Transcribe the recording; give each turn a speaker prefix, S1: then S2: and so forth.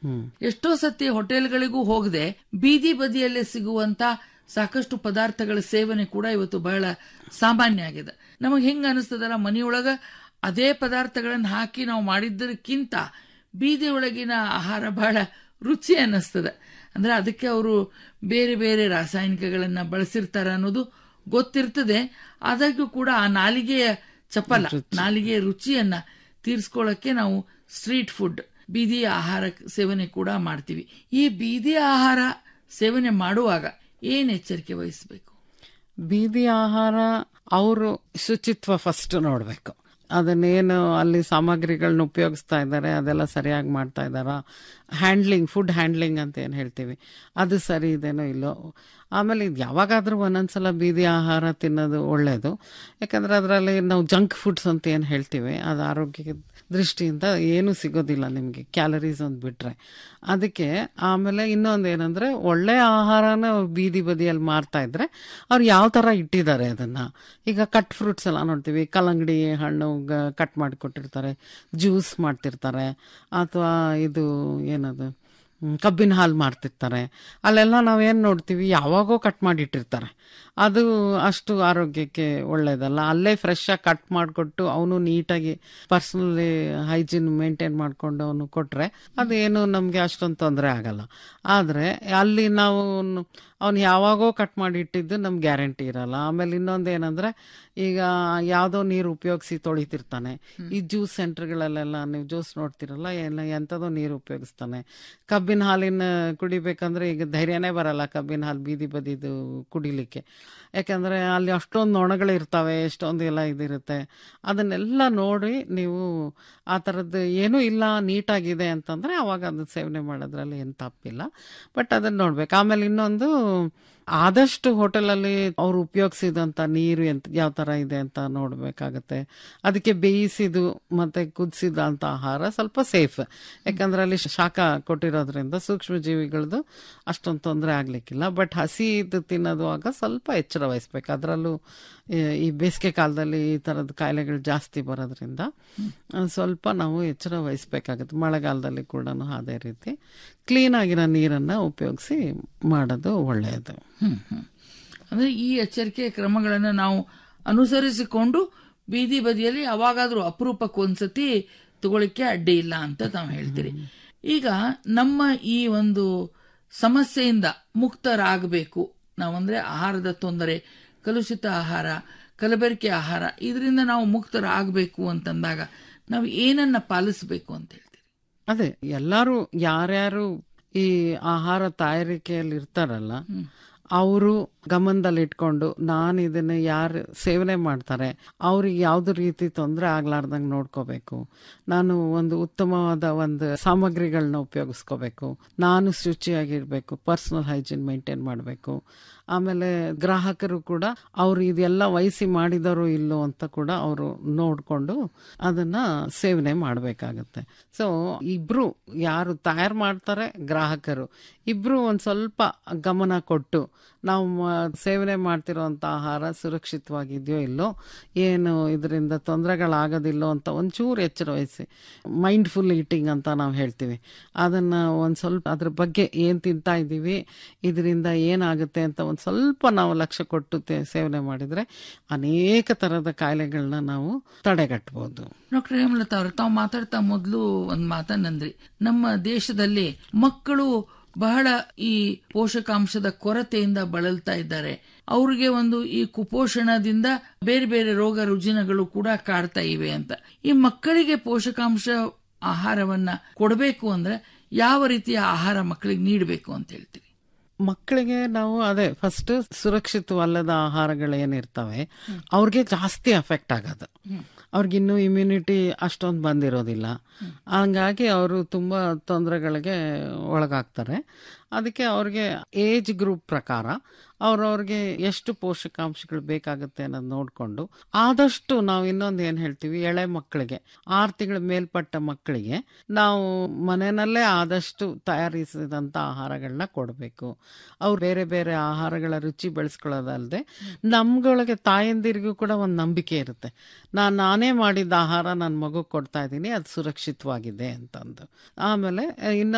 S1: ಎಷ್ಟೋ ಸತಿ ಹೋಟೆಲ್ಗಳಿಗೂ ಹೋಗದೆ ಬೀದಿ ಬದಿಯಲ್ಲೇ ಸಿಗುವಂತ ಸಾಕಷ್ಟು ಪದಾರ್ಥಗಳ ಸೇವನೆ ಕೂಡ ಇವತ್ತು ಬಹಳ ಸಾಮಾನ್ಯ ಆಗಿದೆ ನಮಗೆ ಹೆಂಗ ಅನಿಸ್ತದಲ್ಲ ಮನೆಯೊಳಗ ಅದೇ ಪದಾರ್ಥಗಳನ್ನ ಹಾಕಿ ನಾವು ಮಾಡಿದ್ದಕ್ಕಿಂತ ಬೀದಿ ಒಳಗಿನ ಆಹಾರ ಬಹಳ ರುಚಿ ಅನ್ನಿಸ್ತದೆ ಅಂದ್ರೆ ಅದಕ್ಕೆ ಅವರು ಬೇರೆ ಬೇರೆ ರಾಸಾಯನಿಕಗಳನ್ನ ಬಳಸಿರ್ತಾರ ಅನ್ನೋದು ಗೊತ್ತಿರ್ತದೆ ಆದಾಗ್ಯೂ ಕೂಡ ಆ ನಾಲಿಗೆಯ ಚಪಲ ನಾಲಿಗೆಯ ರುಚಿಯನ್ನ ತೀರಿಸ್ಕೊಳ್ಳಕ್ಕೆ ನಾವು ಸ್ಟ್ರೀಟ್ ಫುಡ್ ಬೀದಿ ಆಹಾರ ಸೇವನೆ ಕೂಡ ಮಾಡ್ತೀವಿ ಈ ಬೀದಿ ಆಹಾರ ಸೇವನೆ ಮಾಡುವಾಗ ಏನ್ ಎಚ್ಚರಿಕೆ ವಹಿಸಬೇಕು
S2: ಬೀದಿ ಆಹಾರ ಅವರು ಶುಚಿತ್ವ ಫಸ್ಟ್ ನೋಡಬೇಕು ಅದನ್ನೇನು ಅಲ್ಲಿ ಸಾಮಗ್ರಿಗಳನ್ನ ಉಪಯೋಗಿಸ್ತಾ ಇದ್ದಾರೆ ಅದೆಲ್ಲ ಸರಿಯಾಗಿ ಮಾಡ್ತಾ ಇದ್ದಾರಾ ಹ್ಯಾಂಡ್ಲಿಂಗ್ ಫುಡ್ ಹ್ಯಾಂಡ್ಲಿಂಗ್ ಅಂತ ಏನು ಹೇಳ್ತೀವಿ ಅದು ಸರಿ ಇದೆನೋ ಇಲ್ಲೋ ಆಮೇಲೆ ಇದು ಯಾವಾಗಾದ್ರೂ ಒಂದೊಂದ್ಸಲ ಬೀದಿ ಆಹಾರ ತಿನ್ನೋದು ಒಳ್ಳೆಯದು ಯಾಕಂದ್ರೆ ಅದರಲ್ಲಿ ನಾವು ಜಂಕ್ ಫುಡ್ಸ್ ಅಂತ ಏನು ಹೇಳ್ತೀವಿ ಅದು ಆರೋಗ್ಯದ ದೃಷ್ಟಿಯಿಂದ ಏನೂ ಸಿಗೋದಿಲ್ಲ ನಿಮಗೆ ಕ್ಯಾಲರೀಸ್ ಒಂದು ಬಿಟ್ರೆ ಅದಕ್ಕೆ ಆಮೇಲೆ ಇನ್ನೊಂದು ಏನಂದ್ರೆ ಒಳ್ಳೆ ಆಹಾರನ ಬೀದಿ ಬದಿಯಲ್ಲಿ ಮಾರ್ತಾ ಇದ್ರೆ ಅವ್ರು ಯಾವ ಥರ ಇಟ್ಟಿದ್ದಾರೆ ಅದನ್ನ ಈಗ ಕಟ್ ಫ್ರೂಟ್ಸ್ ಎಲ್ಲ ನೋಡ್ತೀವಿ ಕಲ್ಲಂಗಡಿ ಹಣ್ಣು ಕಟ್ ಮಾಡಿ ಕೊಟ್ಟಿರ್ತಾರೆ ಜ್ಯೂಸ್ ಮಾಡ್ತಿರ್ತಾರೆ ಅಥವಾ ಇದು ಏನದು ಹ್ಮ್, ಕಬ್ಬಿನ ಹಾಲು ಮಾರ್ತಿರ್ತಾರೆ ಅಲ್ಲೆಲ್ಲ ನಾವೇನು ನೋಡ್ತೀವಿ ಯಾವಾಗೋ ಕಟ್ ಮಾಡಿ ಇಟ್ಟಿರ್ತಾರೆ ಅದು ಅಷ್ಟು ಆರೋಗ್ಯಕ್ಕೆ ಒಳ್ಳೇದಲ್ಲ ಅಲ್ಲೇ ಫ್ರೆಶ್ ಆಗಿ ಕಟ್ ಮಾಡಿಕೊಟ್ಟು ಅವನು ನೀಟಾಗಿ ಪರ್ಸನಲಿ ಹೈಜೀನ್ ಮೇಂಟೈನ್ ಮಾಡ್ಕೊಂಡು ಅವನು ಕೊಟ್ರೆ ಅದೇನು ನಮಗೆ ಅಷ್ಟೊಂದು ತೊಂದರೆ ಆಗಲ್ಲ ಆದರೆ ಅಲ್ಲಿ ನಾವು ಅವ್ನು ಯಾವಾಗೋ ಕಟ್ ಮಾಡಿ ಇಟ್ಟಿದ್ದು ನಮ್ಗೆ ಗ್ಯಾರಂಟಿ ಇರಲ್ಲ ಆಮೇಲೆ ಇನ್ನೊಂದು ಏನಂದ್ರೆ ಈಗ ಯಾವುದೋ ನೀರು ಉಪಯೋಗಿಸಿ ತೊಳಿತಿರ್ತಾನೆ ಈ ಜ್ಯೂಸ್ ಸೆಂಟರ್ಗಳಲ್ಲೆಲ್ಲ ನೀವು ಜ್ಯೂಸ್ ನೋಡ್ತಿರಲ್ಲ ಎಲ್ಲ ಎಂಥದೋ ನೀರು ಉಪಯೋಗಿಸ್ತಾನೆ ಕಬ್ಬಿನ ಹಾಲಿನ ಕುಡಿಬೇಕಂದ್ರೆ ಈಗ ಧೈರ್ಯನೇ ಬರಲ್ಲ ಕಬ್ಬಿನ ಹಾಲು ಬೀದಿ ಬದಿದು ಕುಡಿಲಿಕ್ಕೆ ಯಾಕಂದ್ರೆ ಅಲ್ಲಿ ಅಷ್ಟೊಂದು ನೊಣಗಳು ಇರ್ತವೆ ಎಷ್ಟೊಂದು ಎಲ್ಲ ಇದಿರುತ್ತೆ ಅದನ್ನೆಲ್ಲ ನೋಡಿ ನೀವು ಆ ಥರದ್ದು ಏನೂ ಇಲ್ಲ ನೀಟಾಗಿದೆ ಅಂತಂದ್ರೆ ಅವಾಗ ಅದನ್ನ ಸೇವನೆ ಮಾಡೋದ್ರಲ್ಲಿ ಏನು ತಪ್ಪಿಲ್ಲ ಬಟ್ ಅದನ್ನ ನೋಡ್ಬೇಕು ಆಮೇಲೆ ಇನ್ನೊಂದು ಆದಷ್ಟು ಹೋಟೆಲಲ್ಲಿ ಅವ್ರು ಉಪಯೋಗಿಸಿದಂಥ ನೀರು ಎಂತ ಯಾವ ಥರ ಇದೆ ಅಂತ ನೋಡಬೇಕಾಗತ್ತೆ ಅದಕ್ಕೆ ಬೇಯಿಸಿದು ಮತ್ತೆ ಕುದಿಸಿದಂಥ ಆಹಾರ ಸ್ವಲ್ಪ ಸೇಫ್ ಯಾಕಂದ್ರೆ ಅಲ್ಲಿ ಶಾಖ ಕೊಟ್ಟಿರೋದ್ರಿಂದ ಸೂಕ್ಷ್ಮ ಜೀವಿಗಳದ್ದು ಅಷ್ಟೊಂದು ತೊಂದರೆ ಆಗ್ಲಿಕ್ಕಿಲ್ಲ ಬಟ್ ಹಸಿ ಇದು ತಿನ್ನೋದುವಾಗ ಸ್ವಲ್ಪ ಎಚ್ಚರ ವಹಿಸ್ಬೇಕು ಅದರಲ್ಲೂ ಈ ಬೇಸಿಗೆ ಕಾಲದಲ್ಲಿ ಈ ಥರದ ಕಾಯಿಲೆಗಳು ಜಾಸ್ತಿ ಬರೋದ್ರಿಂದ ಆ, ಸ್ವಲ್ಪ ನಾವು ಎಚ್ಚರ ವಹಿಸ್ಬೇಕಾಗತ್ತೆ ಮಳೆಗಾಲದಲ್ಲಿ ಕೂಡ ಅದೇ ರೀತಿ ಕ್ಲೀನ್ ಆಗಿರೋ ನೀರನ್ನು ಉಪಯೋಗಿಸಿ ಮಾಡೋದು ಒಳ್ಳೆಯದು
S1: ಹ್ಮ್ ಹ್ಮ್ ಅಂದ್ರೆ ಈ ಎಚ್ಚರಿಕೆ ಕ್ರಮಗಳನ್ನು ನಾವು ಅನುಸರಿಸಿಕೊಂಡು ಬೀದಿ ಬದಿಯಲ್ಲಿ ಯಾವಾಗಾದ್ರೂ ಅಪರೂಪಕ್ಕೆ ಒಂದ್ಸತಿ ತಗೊಳಿಕ್ಕೆ ಅಡ್ಡಿ ಇಲ್ಲ ಅಂತ ತಾವು ಹೇಳ್ತೀರಿ ಈಗ ನಮ್ಮ ಈ ಒಂದು ಸಮಸ್ಯೆಯಿಂದ ಮುಕ್ತರಾಗಬೇಕು ನಾವಂದ್ರೆ ಆಹಾರದ ತೊಂದರೆ ಕಲುಷಿತ ಆಹಾರ ಕಲಬೆರಕೆ ಆಹಾರ ಇದರಿಂದ ನಾವು ಮುಕ್ತರಾಗಬೇಕು ಅಂತಂದಾಗ ನಾವು ಏನನ್ನ ಪಾಲಿಸಬೇಕು ಅಂತ ಹೇಳ್ತೀರಿ
S2: ಅದೇ ಎಲ್ಲರೂ ಯಾರ್ಯಾರು ಈ ಆಹಾರ ತಯಾರಿಕೆಯಲ್ಲಿ ಇರ್ತಾರಲ್ಲ ಅವರು ಗಮನದಲ್ಲಿ ಇಟ್ಕೊಂಡು ನಾನು ಇದನ್ನ ಯಾರು ಸೇವನೆ ಮಾಡ್ತಾರೆ ಅವ್ರಿಗೆ ಯಾವ್ದು ರೀತಿ ತೊಂದರೆ ಆಗ್ಲಾರ್ದಂಗೆ ನೋಡ್ಕೋಬೇಕು ನಾನು ಒಂದು ಉತ್ತಮವಾದ ಒಂದು ಸಾಮಗ್ರಿಗಳನ್ನ ಉಪಯೋಗಿಸ್ಕೋಬೇಕು ನಾನು ಶುಚಿಯಾಗಿರ್ಬೇಕು ಪರ್ಸನಲ್ ಹೈಜೀನ್ ಮೇಂಟೈನ್ ಮಾಡಬೇಕು ಆಮೇಲೆ ಗ್ರಾಹಕರು ಕೂಡ ಅವ್ರು ಇದೆಲ್ಲ ವಹಿಸಿ ಮಾಡಿದಾರೋ ಇಲ್ಲೋ ಅಂತ ಕೂಡ ಅವರು ನೋಡ್ಕೊಂಡು ಅದನ್ನ ಸೇವನೆ ಮಾಡಬೇಕಾಗತ್ತೆ ಸೊ ಇಬ್ರು ಯಾರು ತಯಾರು ಮಾಡ್ತಾರೆ ಗ್ರಾಹಕರು ಇಬ್ರು ಒಂದ್ ಸ್ವಲ್ಪ ಗಮನ ಕೊಟ್ಟು ನಾವು ಮ- ಸೇವನೆ ಮಾಡ್ತಿರೋಂಥ ಆಹಾರ ಸುರಕ್ಷಿತವಾಗಿದೆಯೋ ಇಲ್ಲೋ ಏನು ಇದರಿಂದ ತೊಂದರೆಗಳಾಗೋದಿಲ್ಲೋ ಅಂತ ಒಂಚೂರು ಎಚ್ಚರ ವಹಿಸಿ ಮೈಂಡ್ಫುಲ್ ಈಟಿಂಗ್ ಅಂತ ನಾವು ಹೇಳ್ತೀವಿ ಅದನ್ನ ಒಂದ್ ಸ್ವಲ್ಪ ಅದ್ರ ಬಗ್ಗೆ ಏನ್ ತಿಂತಾ ಇದ್ದೀವಿ ಇದರಿಂದ ಏನಾಗುತ್ತೆ ಅಂತ ಒಂದ್ ಸ್ವಲ್ಪ ನಾವು ಲಕ್ಷ್ಯ ಕೊಟ್ಟು ತೆ- ಸೇವನೆ ಮಾಡಿದ್ರೆ ಅನೇಕ ತರದ ಕಾಯಿಲೆಗಳನ್ನ ನಾವು ತಡೆಗಟ್ಟಬಹುದು
S1: ಡಾಕ್ಟರ್ ಹೇಮಲತಾ ಅವರು ತಾವು ಮಾತಾಡ್ತಾ ಮೊದಲು ಒಂದ್ ಮಾತನ್ನಂದ್ರಿ ನಮ್ಮ ದೇಶದಲ್ಲಿ ಮಕ್ಕಳು ಬಹಳ ಈ ಪೋಷಕಾಂಶದ ಕೊರತೆಯಿಂದ ಬಳಲ್ತಾ ಇದ್ದಾರೆ ಅವ್ರಿಗೆ ಒಂದು ಈ ಕುಪೋಷಣದಿಂದ ಬೇರೆ ಬೇರೆ ರೋಗ ರುಜಿನಗಳು ಕೂಡ ಕಾಡ್ತಾ ಇವೆ ಅಂತ ಈ ಮಕ್ಕಳಿಗೆ ಪೋಷಕಾಂಶ ಆಹಾರವನ್ನ ಕೊಡಬೇಕು ಅಂದ್ರೆ ಯಾವ ರೀತಿಯ ಆಹಾರ ಮಕ್ಕಳಿಗೆ ನೀಡಬೇಕು ಅಂತ ಹೇಳ್ತೀರಿ
S2: ಮಕ್ಕಳಿಗೆ ನಾವು ಅದೇ ಫಸ್ಟ್ ಸುರಕ್ಷಿತವಲ್ಲದ ಆಹಾರಗಳು ಏನಿರ್ತವೆ ಅವ್ರಿಗೆ ಜಾಸ್ತಿ ಅಫೆಕ್ಟ್ ಆಗೋದು ಅವ್ರಿಗಿನ್ನೂ ಇಮ್ಯುನಿಟಿ ಅಷ್ಟೊಂದು ಬಂದಿರೋದಿಲ್ಲ ಹಂಗಾಗಿ ಅವರು ತುಂಬಾ ತೊಂದರೆಗಳಿಗೆ ಒಳಗಾಗ್ತಾರೆ ಅದಕ್ಕೆ ಅವ್ರಿಗೆ ಏಜ್ ಗ್ರೂಪ್ ಪ್ರಕಾರ ಅವ್ರವ್ರಿಗೆ ಎಷ್ಟು ಪೋಷಕಾಂಶಗಳು ಬೇಕಾಗುತ್ತೆ ಅನ್ನೋದು ನೋಡಿಕೊಂಡು ಆದಷ್ಟು ನಾವು ಇನ್ನೊಂದು ಏನು ಹೇಳ್ತೀವಿ ಎಳೆ ಮಕ್ಕಳಿಗೆ ಆರು ತಿಂಗಳ ಮೇಲ್ಪಟ್ಟ ಮಕ್ಕಳಿಗೆ ನಾವು ಮನೆಯಲ್ಲೇ ಆದಷ್ಟು ತಯಾರಿಸಿದಂಥ ಆಹಾರಗಳನ್ನ ಕೊಡಬೇಕು ಅವ್ರು ಬೇರೆ ಬೇರೆ ಆಹಾರಗಳ ರುಚಿ ಬೆಳೆಸ್ಕೊಳ್ಳೋದಲ್ಲದೆ ನಮ್ಗೊಳಗೆ ತಾಯಂದಿರಿಗೂ ಕೂಡ ಒಂದು ನಂಬಿಕೆ ಇರುತ್ತೆ ನಾನು ನಾನೇ ಮಾಡಿದ ಆಹಾರ ನನ್ನ ಮಗು ಕೊಡ್ತಾ ಇದ್ದೀನಿ ಅದು ಸುರಕ್ಷಿತವಾಗಿದೆ ಅಂತಂದು ಆಮೇಲೆ ಇನ್ನು